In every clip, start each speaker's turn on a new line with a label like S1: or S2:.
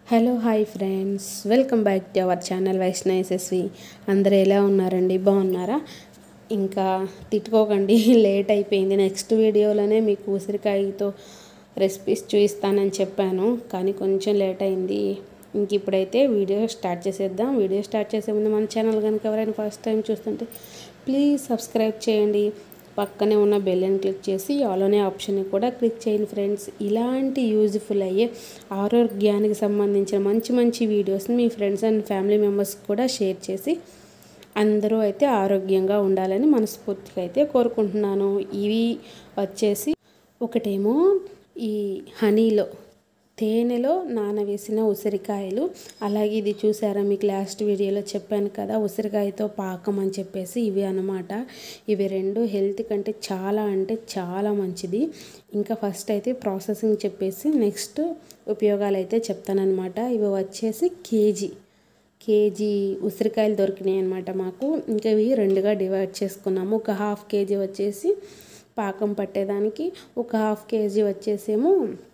S1: hello hi friends welcome back to our channel Vaishnav SSV అందరూ ఎలా ఉన్నారండి బాగున్నారా ఇంకా తిట్టుకోకండి లేట్ అయిపోయింది నెక్స్ట్ వీడియోలోనే మీకు ఉసిరికాయతో రెసిపీస్ చూపిస్తానని చెప్పాను కానీ కొంచెం లేట్ అయింది ఇంక ఇప్పుడైతే వీడియో స్టార్ట్ చేసేద్దాం వీడియో స్టార్ట్ చేసే ముందు మన ఛానల్ కనుక ఎవరైనా ఫస్ట్ టైం చూస్తుంటే ప్లీజ్ సబ్స్క్రైబ్ చేయండి పక్కనే ఉన్న బెల్లని క్లిక్ చేసి ఆలోనే ఆప్షన్ని కూడా క్లిక్ చేయండి ఫ్రెండ్స్ ఇలాంటి యూజ్ఫుల్ అయ్యే ఆరోగ్యానికి సంబంధించిన మంచి మంచి వీడియోస్ని మీ ఫ్రెండ్స్ అండ్ ఫ్యామిలీ మెంబర్స్ కూడా షేర్ చేసి అందరూ అయితే ఆరోగ్యంగా ఉండాలని మనస్ఫూర్తిగా అయితే కోరుకుంటున్నాను ఇవి వచ్చేసి ఒకటేమో ఈ హనీలో తేనెలో నానవేసిన ఉసిరికాయలు అలాగే ఇది చూసారా మీకు లాస్ట్ వీడియోలో చెప్పాను కదా ఉసిరికాయతో పాకం అని చెప్పేసి ఇవి అనమాట ఇవి రెండు హెల్త్ కంటే చాలా అంటే చాలా మంచిది ఇంకా ఫస్ట్ అయితే ప్రాసెసింగ్ చెప్పేసి నెక్స్ట్ ఉపయోగాలు అయితే చెప్తానమాట ఇవి వచ్చేసి కేజీ కేజీ ఉసిరికాయలు దొరికినాయి అనమాట మాకు ఇంకా ఇవి రెండుగా డివైడ్ చేసుకున్నాము ఒక హాఫ్ కేజీ వచ్చేసి పాకం పట్టేదానికి ఒక హాఫ్ కేజీ వచ్చేసేమో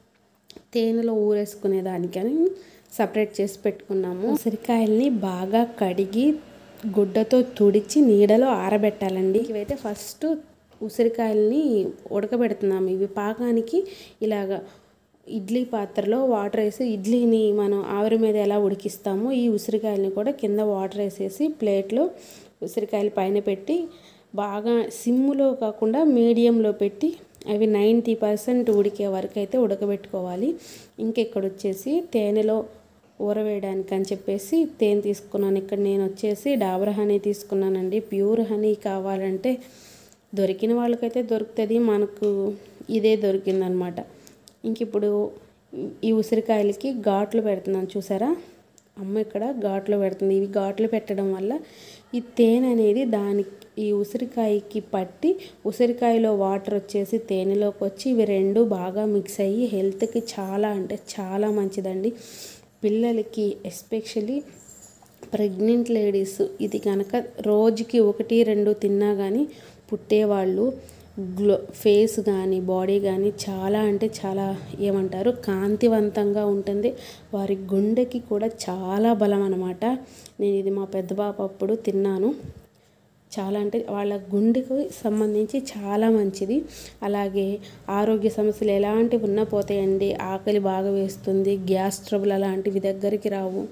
S1: తేనెలో ఊరేసుకునే దానికని సపరేట్ చేసి పెట్టుకున్నాము ఉసిరికాయల్ని బాగా కడిగి గుడ్డతో తుడిచి నీడలో ఆరబెట్టాలండి ఇవైతే ఫస్ట్ ఉసిరికాయల్ని ఉడకబెడుతున్నాము ఇవి పాకానికి ఇలాగా ఇడ్లీ పాత్రలో వాటర్ వేసి ఇడ్లీని మనం ఆవిరి మీద ఎలా ఉడికిస్తామో ఈ ఉసిరికాయలని కూడా కింద వాటర్ వేసేసి ప్లేట్లో ఉసిరికాయలు పైన పెట్టి బాగా సిమ్లో కాకుండా మీడియంలో పెట్టి అవి నైంటీ పర్సెంట్ ఉడికే వరకు అయితే ఉడకబెట్టుకోవాలి ఇంకెక్కడ వచ్చేసి తేనెలో ఊరవేయడానికి అని చెప్పేసి తేనె తీసుకున్నాను ఇక్కడ నేను వచ్చేసి డాబర్ హనీ తీసుకున్నానండి ప్యూర్ హనీ కావాలంటే దొరికిన వాళ్ళకైతే దొరుకుతుంది మనకు ఇదే దొరికిందనమాట ఇంక ఇప్పుడు ఈ ఉసిరికాయలకి ఘాట్లు పెడుతున్నాను చూసారా అమ్మ ఇక్కడ ఘాట్లు పెడుతుంది ఇవి ఘాట్లు పెట్టడం వల్ల ఈ తేనె అనేది దానికి ఈ ఉసిరికాయకి పట్టి ఉసిరికాయలో వాటర్ వచ్చేసి తేనెలోకి వచ్చి ఇవి రెండు బాగా మిక్స్ అయ్యి హెల్త్కి చాలా అంటే చాలా మంచిదండి పిల్లలకి ఎస్పెషలీ ప్రెగ్నెంట్ లేడీస్ ఇది కనుక రోజుకి ఒకటి రెండు తిన్నా కానీ పుట్టేవాళ్ళు గ్లో ఫేస్ కానీ బాడీ కానీ చాలా అంటే చాలా ఏమంటారు కాంతివంతంగా ఉంటుంది వారి గుండెకి కూడా చాలా బలం అనమాట నేను ఇది మా పెద్ద బాబు అప్పుడు తిన్నాను చాలా అంటే వాళ్ళ గుండెకు సంబంధించి చాలా మంచిది అలాగే ఆరోగ్య సమస్యలు ఎలాంటివి ఉన్నా పోతాయండి ఆకలి బాగా వేస్తుంది గ్యాస్ ట్రబుల్ అలాంటివి దగ్గరికి రావు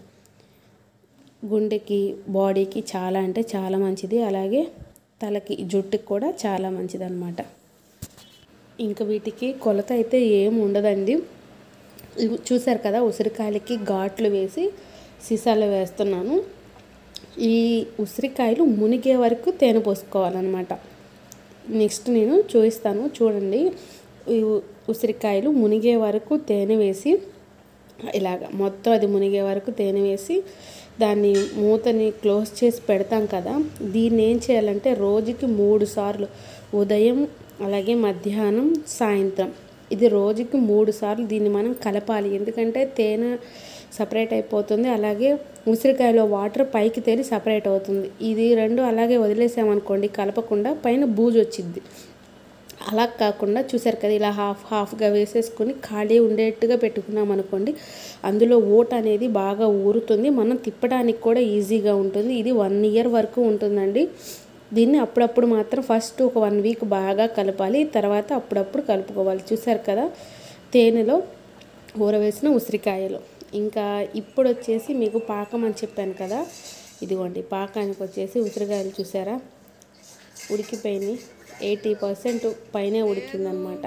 S1: గుండెకి బాడీకి చాలా అంటే చాలా మంచిది అలాగే తలకి జుట్టుకి కూడా చాలా మంచిది అనమాట ఇంకా వీటికి కొలత అయితే ఏం ఉండదండి చూసారు కదా ఉసిరికాయలకి ఘాట్లు వేసి సీసాలో వేస్తున్నాను ఈ ఉసిరికాయలు మునిగే వరకు తేనె పోసుకోవాలన్నమాట నెక్స్ట్ నేను చూపిస్తాను చూడండి ఈ ఉసిరికాయలు మునిగే వరకు తేనె వేసి ఇలాగ మొత్తం అది మునిగే వరకు తేనె వేసి దాన్ని మూతని క్లోజ్ చేసి పెడతాం కదా దీన్ని ఏం చేయాలంటే రోజుకి మూడు సార్లు ఉదయం అలాగే మధ్యాహ్నం సాయంత్రం ఇది రోజుకి మూడు సార్లు దీన్ని మనం కలపాలి ఎందుకంటే తేనె సపరేట్ అయిపోతుంది అలాగే ఉసిరికాయలో వాటర్ పైకి తేలి సపరేట్ అవుతుంది ఇది రెండు అలాగే వదిలేసామనుకోండి కలపకుండా పైన బూజు వచ్చింది అలా కాకుండా చూసారు కదా ఇలా హాఫ్ హాఫ్గా వేసేసుకొని ఖాళీ ఉండేట్టుగా పెట్టుకున్నాం అనుకోండి అందులో ఓట్ అనేది బాగా ఊరుతుంది మనం తిప్పడానికి కూడా ఈజీగా ఉంటుంది ఇది వన్ ఇయర్ వరకు ఉంటుందండి దీన్ని అప్పుడప్పుడు మాత్రం ఫస్ట్ ఒక వన్ వీక్ బాగా కలపాలి తర్వాత అప్పుడప్పుడు కలుపుకోవాలి చూసారు కదా తేనెలో ఊరవేసిన ఉసిరికాయలు ఇంకా ఇప్పుడు వచ్చేసి మీకు పాకం అని చెప్పాను కదా ఇదిగోండి పాకానికి వచ్చేసి ఉసిరికాయలు చూసారా ఉడికిపోయినాయి ఎయిటీ పర్సెంట్ పైనే ఉడికిందనమాట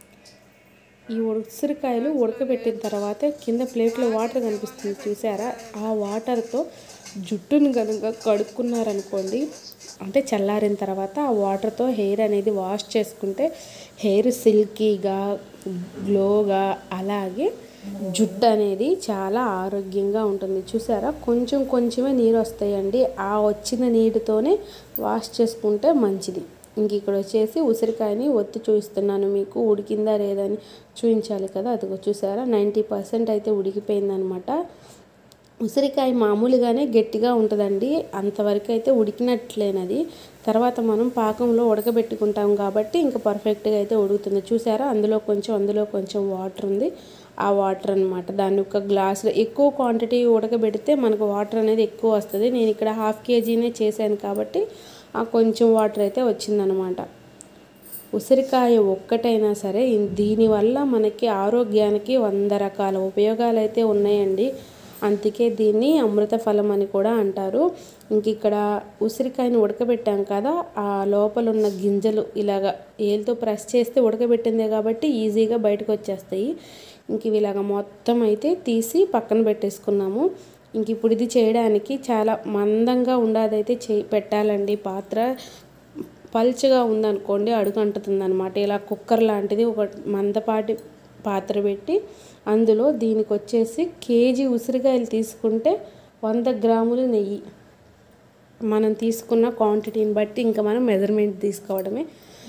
S1: ఈ ఉసిరికాయలు ఉడకబెట్టిన తర్వాత కింద ప్లేట్లో వాటర్ కనిపిస్తుంది చూసారా ఆ వాటర్తో జుట్టును కనుక కడుక్కున్నారనుకోండి అంటే చల్లారిన తర్వాత ఆ వాటర్తో హెయిర్ అనేది వాష్ చేసుకుంటే హెయిర్ సిల్కీగా గ్లోగా అలాగే జుట్టు అనేది చాలా ఆరోగ్యంగా ఉంటుంది చూసారా కొంచెం కొంచెమే నీరు వస్తాయండి ఆ వచ్చిన నీటితోనే వాష్ చేసుకుంటే మంచిది ఇంక ఇక్కడ వచ్చేసి ఉసిరికాయని ఒత్తి చూపిస్తున్నాను మీకు ఉడికిందా లేదని చూపించాలి కదా అదిగో చూసారా నైంటీ పర్సెంట్ అయితే ఉడికిపోయిందనమాట ఉసిరికాయ మామూలుగానే గట్టిగా ఉంటుందండి అంతవరకు అయితే ఉడికినట్లేనది తర్వాత మనం పాకంలో ఉడకబెట్టుకుంటాం కాబట్టి ఇంకా పర్ఫెక్ట్గా అయితే ఉడుకుతుంది చూసారా అందులో కొంచెం అందులో కొంచెం వాటర్ ఉంది ఆ వాటర్ అనమాట దాన్ని ఒక గ్లాసులో ఎక్కువ క్వాంటిటీ ఉడకబెడితే మనకు వాటర్ అనేది ఎక్కువ వస్తుంది నేను ఇక్కడ హాఫ్ కేజీనే చేశాను కాబట్టి ఆ కొంచెం వాటర్ అయితే వచ్చిందనమాట ఉసిరికాయ ఒక్కటైనా సరే ఇన్- దీనివల్ల మనకి ఆరోగ్యానికి వంద రకాల ఉపయోగాలు అయితే ఉన్నాయండి అందుకే దీన్ని అమృత ఫలం అని కూడా అంటారు ఇంక ఇక్కడ ఉసిరికాయని ఉడకబెట్టాం కదా ఆ లోపల ఉన్న గింజలు ఇలాగ ఏలుతో ప్రెస్ చేస్తే ఉడకబెట్టిందే కాబట్టి ఈజీగా బయటకు వచ్చేస్తాయి ఇంక ఇవి ఇలాగ మొత్తం అయితే తీసి పక్కన పెట్టేసుకున్నాము ఇంక ఇప్పుడు ఇది చేయడానికి చాలా మందంగా ఉండదైతే చే పెట్టాలండి పాత్ర పల్చగా ఉందనుకోండి అడుగు అంటుతుంది అనమాట ఇలా కుక్కర్ లాంటిది ఒక మందపాటి పాత్ర పెట్టి అందులో దీనికి వచ్చేసి కేజీ ఉసిరికాయలు తీసుకుంటే వంద గ్రాములు నెయ్యి మనం తీసుకున్న క్వాంటిటీని బట్టి ఇంకా మనం మెజర్మెంట్ తీసుకోవడమే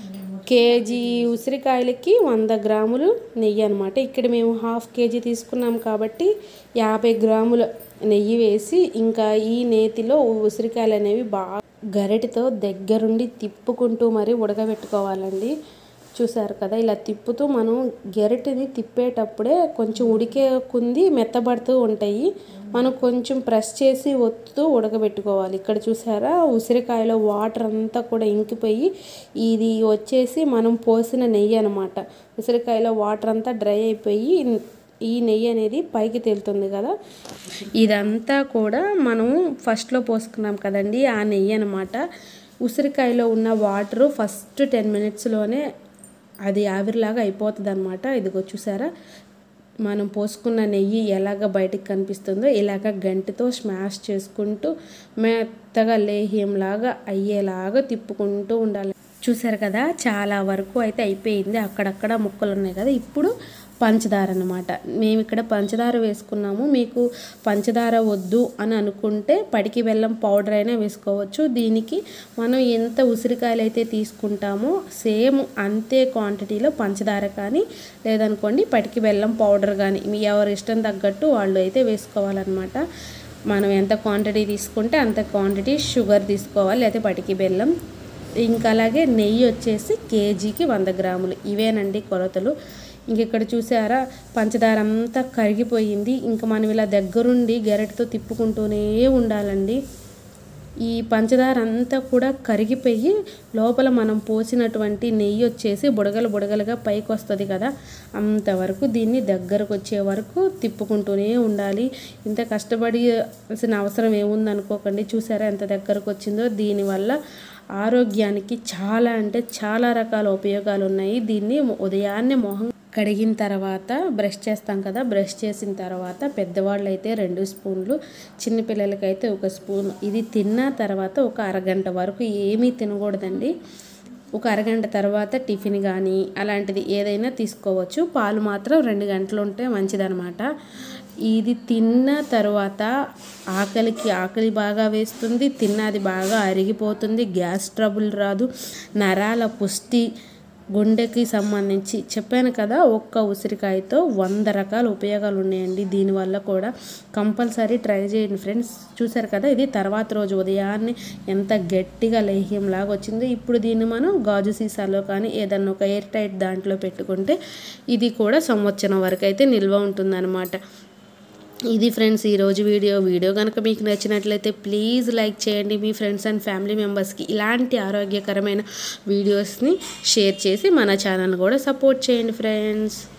S1: కేజీ ఉసిరికాయలకి వంద గ్రాములు నెయ్యి అనమాట ఇక్కడ మేము హాఫ్ కేజీ తీసుకున్నాం కాబట్టి యాభై గ్రాముల నెయ్యి వేసి ఇంకా ఈ నేతిలో ఉసిరికాయలు అనేవి బాగా గరిటతో దగ్గరుండి తిప్పుకుంటూ మరి ఉడకబెట్టుకోవాలండి చూసారు కదా ఇలా తిప్పుతూ మనం గెరటిని తిప్పేటప్పుడే కొంచెం ఉడికే కుంది మెత్తబడుతూ ఉంటాయి మనం కొంచెం ప్రెస్ చేసి ఒత్తుతూ ఉడకబెట్టుకోవాలి ఇక్కడ చూసారా ఉసిరికాయలో వాటర్ అంతా కూడా ఇంకిపోయి ఇది వచ్చేసి మనం పోసిన నెయ్యి అనమాట ఉసిరికాయలో వాటర్ అంతా డ్రై అయిపోయి ఈ నెయ్యి అనేది పైకి తేలుతుంది కదా ఇదంతా కూడా మనం ఫస్ట్లో పోసుకున్నాం కదండి ఆ నెయ్యి అనమాట ఉసిరికాయలో ఉన్న వాటరు ఫస్ట్ టెన్ మినిట్స్లోనే అది ఆవిరిలాగా అయిపోతుంది అనమాట ఇదిగో చూసారా మనం పోసుకున్న నెయ్యి ఎలాగ బయటికి కనిపిస్తుందో ఇలాగ గంటితో స్మాష్ చేసుకుంటూ మెత్తగా లేహ్యంలాగా అయ్యేలాగా తిప్పుకుంటూ ఉండాలి చూసారు కదా చాలా వరకు అయితే అయిపోయింది అక్కడక్కడ ముక్కలు ఉన్నాయి కదా ఇప్పుడు పంచదార అనమాట మేము ఇక్కడ పంచదార వేసుకున్నాము మీకు పంచదార వద్దు అని అనుకుంటే పడికి బెల్లం పౌడర్ అయినా వేసుకోవచ్చు దీనికి మనం ఎంత ఉసిరికాయలు అయితే తీసుకుంటామో సేమ్ అంతే క్వాంటిటీలో పంచదార కానీ లేదనుకోండి పటికి బెల్లం పౌడర్ కానీ మీ ఎవరి ఇష్టం తగ్గట్టు వాళ్ళు అయితే వేసుకోవాలన్నమాట మనం ఎంత క్వాంటిటీ తీసుకుంటే అంత క్వాంటిటీ షుగర్ తీసుకోవాలి లేకపోతే పటికి బెల్లం ఇంకా అలాగే నెయ్యి వచ్చేసి కేజీకి వంద గ్రాములు ఇవేనండి కొలతలు ఇంక ఇక్కడ చూసారా పంచదార అంతా కరిగిపోయింది ఇంకా మనం ఇలా దగ్గరుండి గెరటితో తిప్పుకుంటూనే ఉండాలండి ఈ పంచదార అంతా కూడా కరిగిపోయి లోపల మనం పోసినటువంటి నెయ్యి వచ్చేసి బుడగలు బుడగలుగా పైకి వస్తుంది కదా అంతవరకు దీన్ని దగ్గరకు వచ్చే వరకు తిప్పుకుంటూనే ఉండాలి ఇంత కష్టపడాల్సిన అవసరం ఏముంది అనుకోకండి చూసారా ఎంత దగ్గరకు వచ్చిందో దీనివల్ల ఆరోగ్యానికి చాలా అంటే చాలా రకాల ఉపయోగాలు ఉన్నాయి దీన్ని ఉదయాన్నే మొహం కడిగిన తర్వాత బ్రష్ చేస్తాం కదా బ్రష్ చేసిన తర్వాత పెద్దవాళ్ళు అయితే రెండు స్పూన్లు చిన్నపిల్లలకైతే ఒక స్పూన్ ఇది తిన్న తర్వాత ఒక అరగంట వరకు ఏమీ తినకూడదండి ఒక అరగంట తర్వాత టిఫిన్ కానీ అలాంటిది ఏదైనా తీసుకోవచ్చు పాలు మాత్రం రెండు గంటలు ఉంటే మంచిదనమాట ఇది తిన్న తర్వాత ఆకలికి ఆకలి బాగా వేస్తుంది తిన్నది బాగా అరిగిపోతుంది గ్యాస్ ట్రబుల్ రాదు నరాల పుష్టి గుండెకి సంబంధించి చెప్పాను కదా ఒక్క ఉసిరికాయతో వంద రకాల ఉపయోగాలు ఉన్నాయండి దీనివల్ల కూడా కంపల్సరీ ట్రై చేయండి ఫ్రెండ్స్ చూసారు కదా ఇది తర్వాత రోజు ఉదయాన్నే ఎంత గట్టిగా లేహ్యం లాగా వచ్చిందో ఇప్పుడు దీన్ని మనం గాజు సీసాలో కానీ ఏదన్నా ఒక ఎయిర్ టైట్ దాంట్లో పెట్టుకుంటే ఇది కూడా సంవత్సరం వరకు అయితే నిల్వ ఉంటుందన్నమాట ఇది ఫ్రెండ్స్ ఈరోజు వీడియో వీడియో కనుక మీకు నచ్చినట్లయితే ప్లీజ్ లైక్ చేయండి మీ ఫ్రెండ్స్ అండ్ ఫ్యామిలీ మెంబర్స్కి ఇలాంటి ఆరోగ్యకరమైన వీడియోస్ని షేర్ చేసి మన ఛానల్ కూడా సపోర్ట్ చేయండి ఫ్రెండ్స్